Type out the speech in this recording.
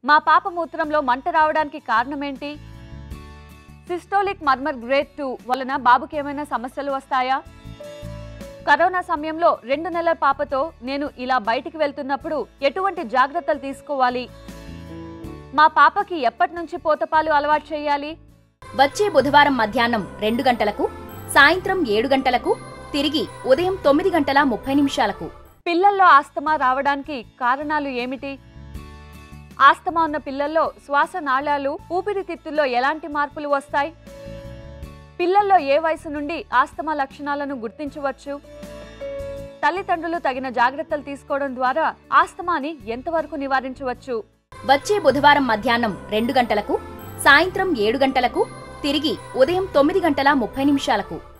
మా పాప మూత్రంలో మంట రావడానికి కారణమేంటి సిస్టోలిక్ మర్మర్ గ్రేడ్ టూ వలన బాబుకి ఏమైనా సమస్యలు వస్తాయా కరోనా సమయంలో రెండు నెలల పాపతో నేను ఇలా బయటికి వెళ్తున్నప్పుడు ఎటువంటి జాగ్రత్తలు తీసుకోవాలి మా పాపకి ఎప్పటి నుంచి పోతపాలు అలవాటు చేయాలి వచ్చే బుధవారం మధ్యాహ్నం రెండు గంటలకు సాయంత్రం ఏడు గంటలకు తిరిగి ఉదయం తొమ్మిది గంటల ముప్పై నిమిషాలకు పిల్లల్లో ఆస్తమా రావడానికి కారణాలు ఏమిటి ఆస్తమా ఉన్న పిల్లల్లో శ్వాస నాళాలు ఊపిరితిత్తుల్లో ఎలాంటి మార్పులు వస్తాయి పిల్లల్లో ఏ వయసు నుండి ఆస్తమా లక్షణాలను గుర్తించవచ్చు తల్లిదండ్రులు తగిన జాగ్రత్తలు తీసుకోవడం ద్వారా ఆస్తమాని ఎంతవరకు నివారించవచ్చు వచ్చే బుధవారం మధ్యాహ్నం రెండు గంటలకు సాయంత్రం ఏడు గంటలకు తిరిగి ఉదయం తొమ్మిది గంటల ముప్పై నిమిషాలకు